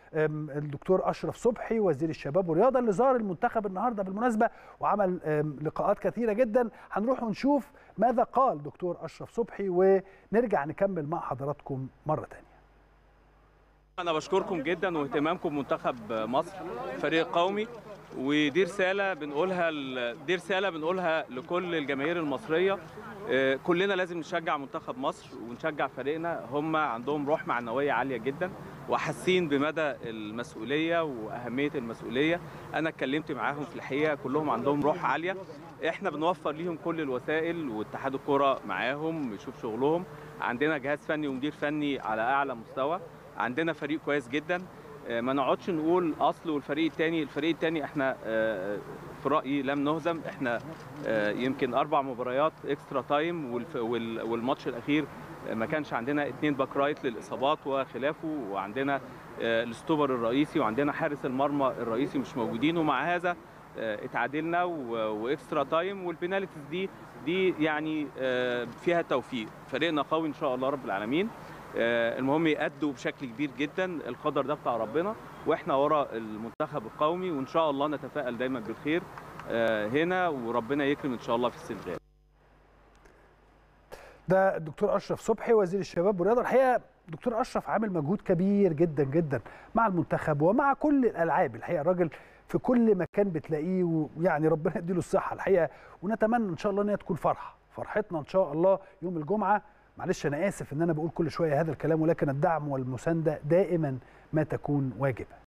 الدكتور اشرف صبحي وزير الشباب والرياضه اللي زار المنتخب النهارده بالمناسبه وعمل لقاءات كثيره جدا هنروح ونشوف ماذا قال دكتور اشرف صبحي ونرجع نكمل مع حضراتكم مره ثانيه انا بشكركم جدا واهتمامكم بمنتخب مصر فريق قومي ودي رساله بنقولها دي رساله بنقولها لكل الجماهير المصريه كلنا لازم نشجع منتخب مصر ونشجع فريقنا هم عندهم روح معنويه عاليه جدا وحاسين بمدى المسؤوليه واهميه المسؤوليه انا اتكلمت معاهم في الحقيقه كلهم عندهم روح عاليه احنا بنوفر ليهم كل الوسائل واتحاد الكره معاهم يشوف شغلهم عندنا جهاز فني ومدير فني على اعلى مستوى عندنا فريق كويس جدا ما نقعدش نقول اصل والفريق الثاني الفريق الثاني احنا في رايي لم نهزم احنا يمكن اربع مباريات اكسترا تايم والماتش الاخير ما كانش عندنا اثنين باك رايت للاصابات وخلافه وعندنا الستوبر الرئيسي وعندنا حارس المرمى الرئيسي مش موجودين ومع هذا اتعادلنا واكسترا تايم والبينالتيز دي دي يعني فيها توفيق فريقنا قوي ان شاء الله رب العالمين المهم يأدوا بشكل كبير جدا القدر ده بتاع ربنا واحنا ورا المنتخب القومي وان شاء الله نتفائل دايما بالخير هنا وربنا يكرم ان شاء الله في السنغال ده الدكتور اشرف صبحي وزير الشباب والرياضه الحقيقه دكتور اشرف عامل مجهود كبير جدا جدا مع المنتخب ومع كل الالعاب الحقيقه الراجل في كل مكان بتلاقيه ويعني ربنا يديله الصحه الحقيقه ونتمنى ان شاء الله ان هي تكون فرحه فرحتنا ان شاء الله يوم الجمعه معلش انا اسف ان انا بقول كل شويه هذا الكلام ولكن الدعم والمسانده دائما ما تكون واجبه